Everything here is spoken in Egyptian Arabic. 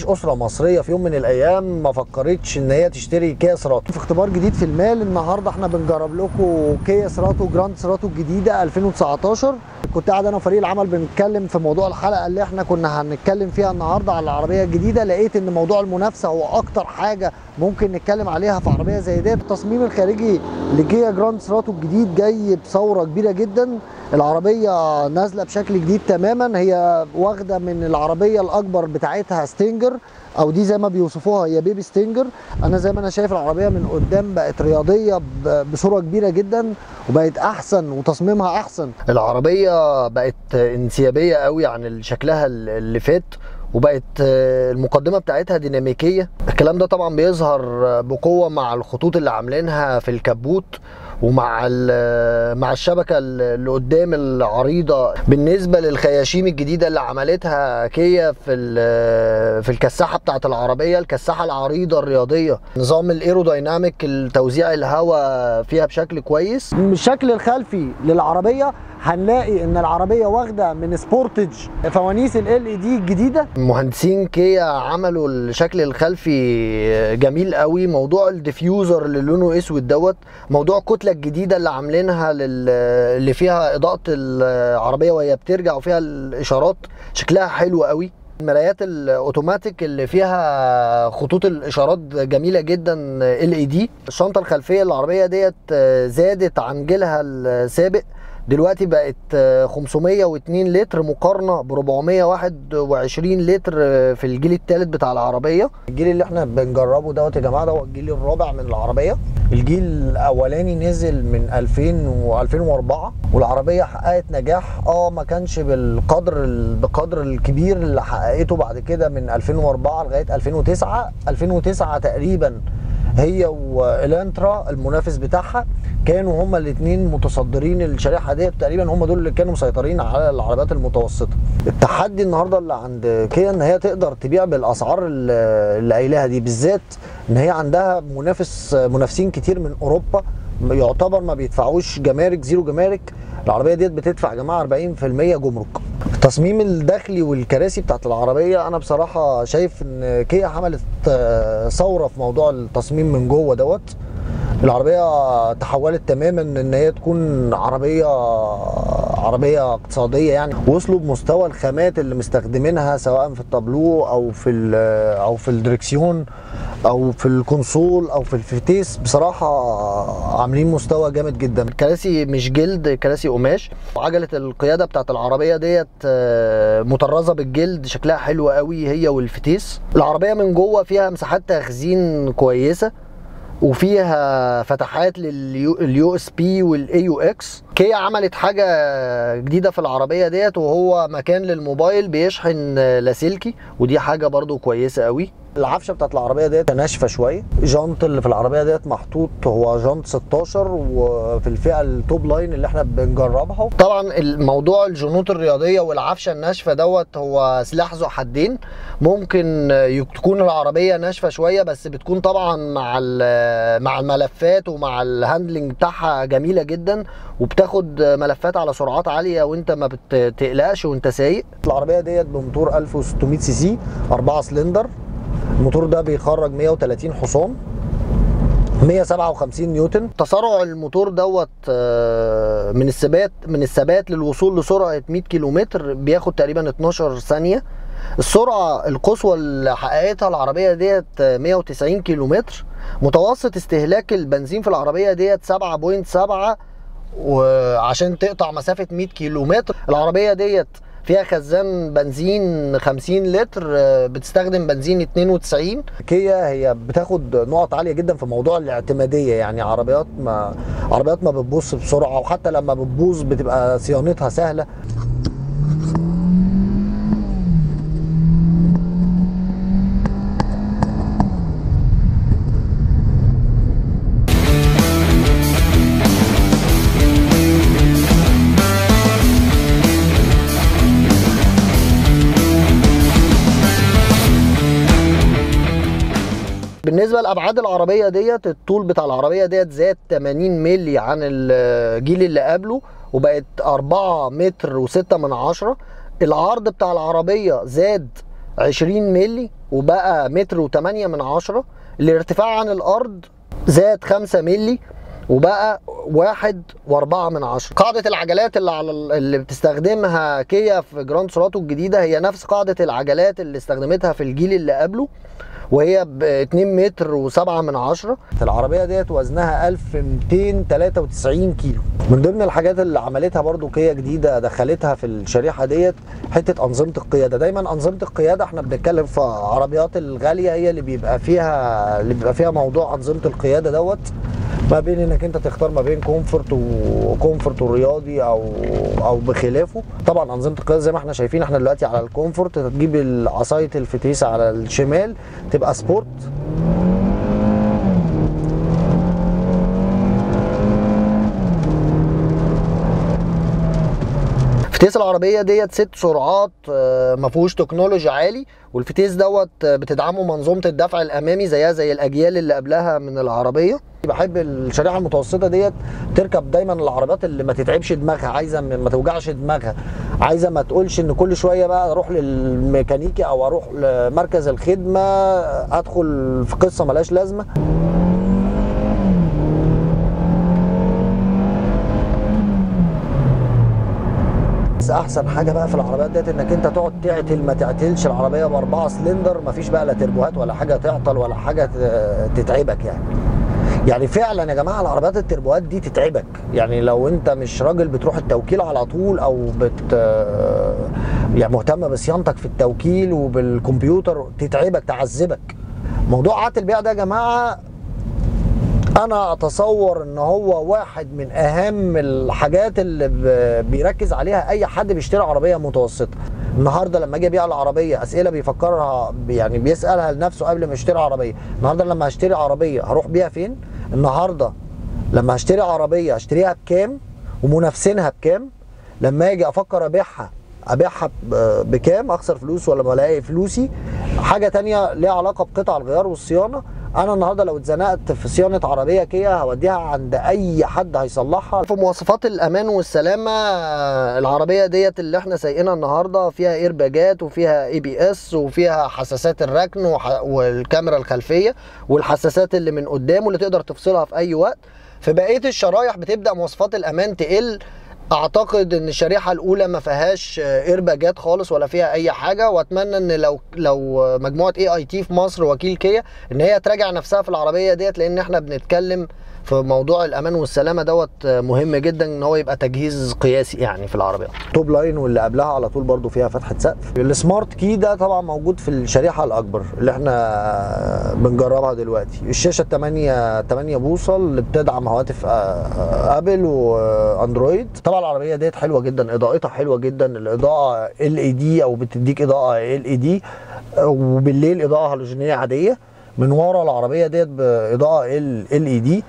مفيش اسره مصريه في يوم من الايام ما فكرتش ان هي تشتري كيا سيراتو في اختبار جديد في المال النهارده احنا بنجرب لكم كيا سيراتو جراند سيراتو الجديده 2019 كنت قاعد انا وفريق العمل بنتكلم في موضوع الحلقه اللي احنا كنا هنتكلم فيها النهارده على العربيه الجديده لقيت ان موضوع المنافسه هو اكتر حاجه ممكن نتكلم عليها في عربيه زي ديت التصميم الخارجي لكيا جراند سيراتو الجديد جاي بثوره كبيره جدا العربيه نازله بشكل جديد تماما هي واخده من العربيه الاكبر بتاعتها ستينجر او دي زي ما بيوصفوها هي بيبي ستينجر انا زي ما انا شايف العربيه من قدام بقت رياضيه بصوره كبيره جدا وبقت احسن وتصميمها احسن العربيه بقت انسيابيه قوي عن شكلها اللي فات وبقت المقدمه بتاعتها ديناميكيه الكلام ده طبعا بيظهر بقوه مع الخطوط اللي عاملينها في الكبوت ومع مع الشبكه اللي قدام العريضه بالنسبه للخياشيم الجديده اللي عملتها كيا في في الكساحه بتاعه العربيه الكساحه العريضه الرياضيه نظام الايرودايناميك التوزيع الهواء فيها بشكل كويس الشكل الخلفي للعربيه هنلاقي ان العربيه واخده من سبورتج فوانيس ال اي دي الجديده مهندسين كيا عملوا الشكل الخلفي جميل قوي موضوع الديفيوزر اللي لونه اسود دوت موضوع الكتله الجديده اللي عاملينها لل... اللي فيها اضاءه العربيه وهي بترجع وفيها الاشارات شكلها حلو قوي المرايات الاوتوماتيك اللي فيها خطوط الاشارات جميله جدا ال اي دي الشنطه الخلفيه للعربيه ديت زادت عن جيلها السابق دلوقتي بقت 502 لتر مقارنه ب 421 لتر في الجيل الثالث بتاع العربيه الجيل اللي احنا بنجربه دوت يا جماعه ده هو الجيل الرابع من العربيه الجيل الاولاني نزل من 2000 و2004 والعربيه حققت نجاح اه ما كانش بالقدر بقدر الكبير اللي حققته بعد كده من 2004 لغايه 2009 2009 تقريبا هي والانترا المنافس بتاعها كانوا هما الاثنين متصدرين الشريحه ديت تقريبا هما دول اللي كانوا مسيطرين على العربيات المتوسطه التحدي النهارده اللي عند كيا ان هي تقدر تبيع بالاسعار اللي قايلاها دي بالذات ان هي عندها منافس منافسين كتير من اوروبا يعتبر ما بيدفعوش جمارك زيرو جمارك العربيه ديت بتدفع يا جماعه 40% جمرك التصميم الداخلي والكراسي بتاعت العربيه انا بصراحه شايف ان كيا عملت ثوره في موضوع التصميم من جوه دوت العربيه تحولت تماما ان هي تكون عربيه عربيه اقتصاديه يعني وصلوا بمستوى الخامات اللي مستخدمينها سواء في التابلو او في او في الدركسيون او في الكونسول او في الفتيس بصراحه عاملين مستوى جامد جدا الكراسي مش جلد كراسي قماش وعجله القياده بتاعت العربيه ديت مطرزه بالجلد شكلها حلو قوي هي والفتيس العربيه من جوه فيها مساحات تخزين كويسه وفيها فتحات لليو اس بي والاي يو اكس كيا عملت حاجه جديده في العربيه ديت وهو مكان للموبايل بيشحن لاسلكي ودي حاجه برضو كويسه قوي العفشه بتاعت العربيه ديت ناشفه شويه جانت اللي في العربيه ديت محطوط هو جانت 16 وفي الفئه التوب لاين اللي احنا بنجربها طبعا الموضوع الجنوط الرياضيه والعفشه الناشفه دوت هو سلاح ذو حدين ممكن تكون العربيه ناشفه شويه بس بتكون طبعا مع مع الملفات ومع الهاندلنج بتاعها جميله جدا وبتاخد ملفات على سرعات عاليه وانت ما بتقلقش وانت سايق العربيه ديت بموتور 1600 سي سي 4 سلندر الموتور ده بيخرج 130 حصان 157 نيوتن تسارع الموتور دوت من الثبات من الثبات للوصول لسرعه 100 كيلومتر بياخد تقريبا 12 ثانيه السرعه القصوى اللي حققتها العربيه ديت 190 كيلومتر متوسط استهلاك البنزين في العربيه ديت 7.7 وعشان تقطع مسافه 100 كيلومتر العربيه ديت فيها خزان بنزين 50 لتر بتستخدم بنزين 92 كيا هي بتاخد نقط عاليه جدا في موضوع الاعتماديه يعني عربيات ما عربيات ما بتبوظ بسرعه وحتى لما بتبوظ بتبقى صيانتها سهله بالنسبه لابعاد العربيه ديت الطول بتاع العربيه ديت زاد 80 مللي عن الجيل اللي قبله وبقت 4 متر و6 من عشرة العرض بتاع العربيه زاد 20 مللي وبقى متر وتمانية من عشرة الارتفاع عن الارض زاد خمسة ملي وبقى واحد واربعة من عشرة قاعدة العجلات اللي على ال- اللي بتستخدمها كيا في جراند سوراتو الجديدة هي نفس قاعدة العجلات اللي استخدمتها في الجيل اللي قبله وهي ب 2 متر و7 من عشرة العربية ديت وزنها 1293 كيلو من ضمن الحاجات اللي عملتها برضو كيا جديدة دخلتها في الشريحة ديت حتة أنظمة القيادة دايما أنظمة القيادة احنا بنتكلم في عربيات الغالية هي اللي بيبقى فيها اللي بيبقى فيها موضوع أنظمة القيادة دوت ما بين انك انت تختار ما بين كومفورت وكومفورت ورياضي او او بخلافه طبعا انظمه القياده زي ما احنا شايفين احنا دلوقتي على الكومفورت تجيب عصايه الفتيس على الشمال تبقى سبورت فتيس العربيه ديت ست سرعات آه، ما فيهوش تكنولوجي عالي والفتيس دوت آه، بتدعمه منظومه الدفع الامامي زيها زي الاجيال اللي قبلها من العربيه بحب الشريحه المتوسطه ديت تركب دايما العربيات اللي ما تتعبش دماغها عايزه ما توجعش دماغها عايزه ما تقولش ان كل شويه بقى اروح للميكانيكي او اروح لمركز الخدمه ادخل في قصه ملهاش لازمه بس احسن حاجه بقى في العربيات ديت انك انت تقعد تعتل ما تعتلش العربيه باربعه سلندر مفيش بقى لا تربوهات ولا حاجه تعطل ولا حاجه ت- تتعبك يعني يعني فعلا يا جماعه العربيات التربوهات دي تتعبك يعني لو انت مش راجل بتروح التوكيل على طول او بت يعني مهتم بصيانتك في التوكيل وبالكمبيوتر تتعبك تعذبك موضوع عقد البيع ده يا جماعه انا اتصور ان هو واحد من اهم الحاجات اللي ب- بيركز عليها اي حد بيشتري عربيه متوسطه النهارده لما اجي ابيع العربيه اسئله بيفكرها يعني بيسالها لنفسه قبل ما يشتري عربيه النهارده لما هشتري عربيه هروح بيها فين النهارده لما هشتري عربيه هشتريها بكام ومنافسينها بكام لما اجي افكر ابيعها ابيعها ب- بكام اخسر فلوس ولا ما الاقي فلوسي حاجه تانية ليها علاقه بقطع الغيار والصيانه انا النهارده لو اتزنقت في صيانه عربيه كيا هوديها عند اي حد هيصلحها في مواصفات الامان والسلامه آه، العربيه ديت اللي احنا سايقينها النهارده فيها ايرباجات وفيها اي بي اس وفيها حساسات الركن وح- والكاميرا الخلفيه والحساسات اللي من قدام واللي تقدر تفصلها في اي وقت في بقيه الشرايح بتبدا مواصفات الامان تقل اعتقد ان الشريحه الاولى ما فيهاش ايرباجات خالص ولا فيها اي حاجه واتمنى ان لو لو مجموعه اي اي تي في مصر وكيل كيا ان هي تراجع نفسها في العربيه ديت لان احنا بنتكلم في موضوع الامان والسلامه دوت مهم جدا ان هو يبقى تجهيز قياسي يعني في العربيه توب لاين واللي قبلها على طول برضو فيها فتحه سقف السمارت كي ده طبعا موجود في الشريحه الاكبر اللي احنا بنجربها دلوقتي الشاشه 8 8 بوصه اللي بتدعم هواتف آه، ابل واندرويد طبعا العربيه ديت حلوه جدا اضاءتها حلوه جدا الاضاءه ال اي دي او بتديك اضاءه ال اي دي وبالليل اضاءه هالوجينيه عاديه من ورا العربيه ديت باضاءه ال اي دي